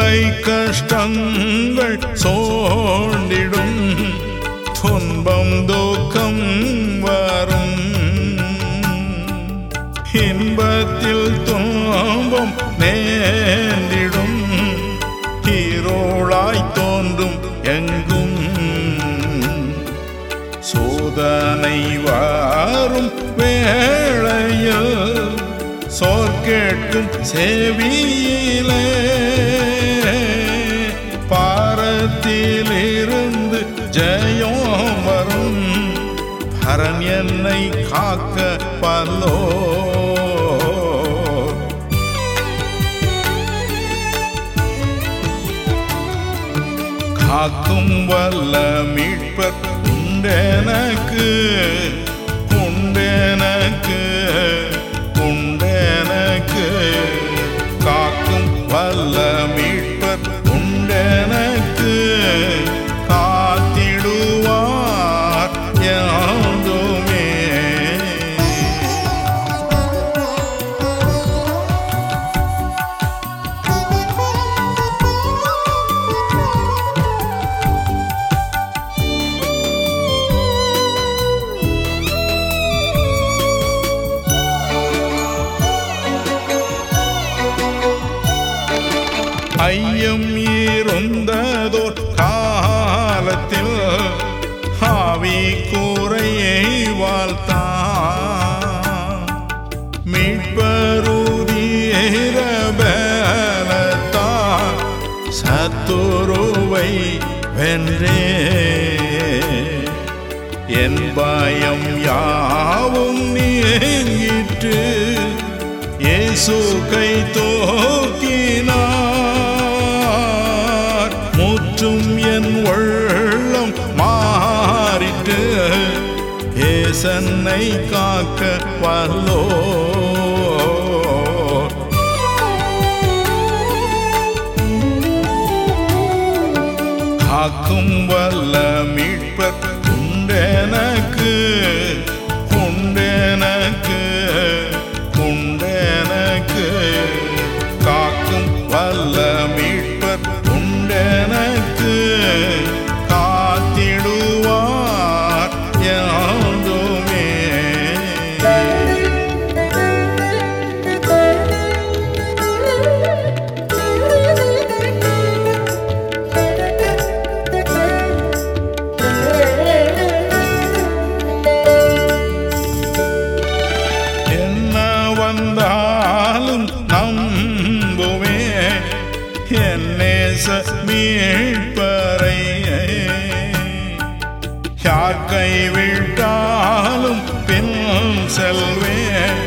தொல்லை கஷ்டங்கள் சோண்டிடும் துன்பம் துக்கம் வரும் இன்பத்தில் துன்பம் நேர்ந்திடும் இருளாய் தோன்றும் எங்கும் சோதனை வாரும் வேளையில் சோர் கேட்கும் செவியிலே பாரத்திலிருந்து ஜெயம் வரும் பரன் என்னை காக்க பல்லோ காக்கும் வல்ல மீட்பர் உண்டெனக்கு உண்டெனக்கு உண்டெனக்கு காக்கும் வல்ல மீட்பர் உண்டெனக்கு காத்திடுவார் யாதுமே ஐயம் இருந்ததோர் காலத்தில் ஆவி கூரையை வாழ்த்தான் மீட்பருதீரபலத்தான் சத்துருவை வென்றே என் பயம் யாவும் நீங்கிற்று இயேசு கை தூக்கினார் முற்றும் என் உள்ளம் மாறிட்டு ஏசன்னை காக்க வல்லோ காக்கும் வல்ல மீட்பர் உண்டெனக்கு உண்டெனக்கு உண்டெனக்கு காக்கும் வல்ல மீட்பர் உண்டெனக்கு காத்திடுவார் யாதுமே என்ன வந்தாலும் நம்புவே என்னேச மீட்பறை யார் கைவிட்டாலும் பின் செல்வே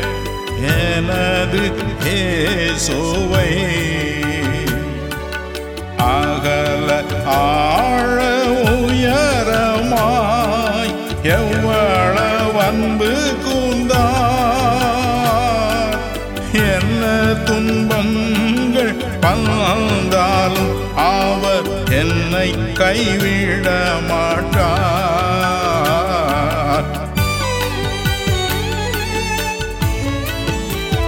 எனது ஏசோவை அகல ஆழ உயரமாய் எவ்வளவு அன்பு கூந்தார் என்ன துன்பங்கள் வந்தாலும் அவர் என்னை கைவிட மாட்டார்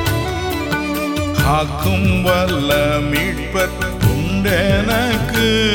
காக்கும் வல்ல மீட்பர் உண்டெனக்கு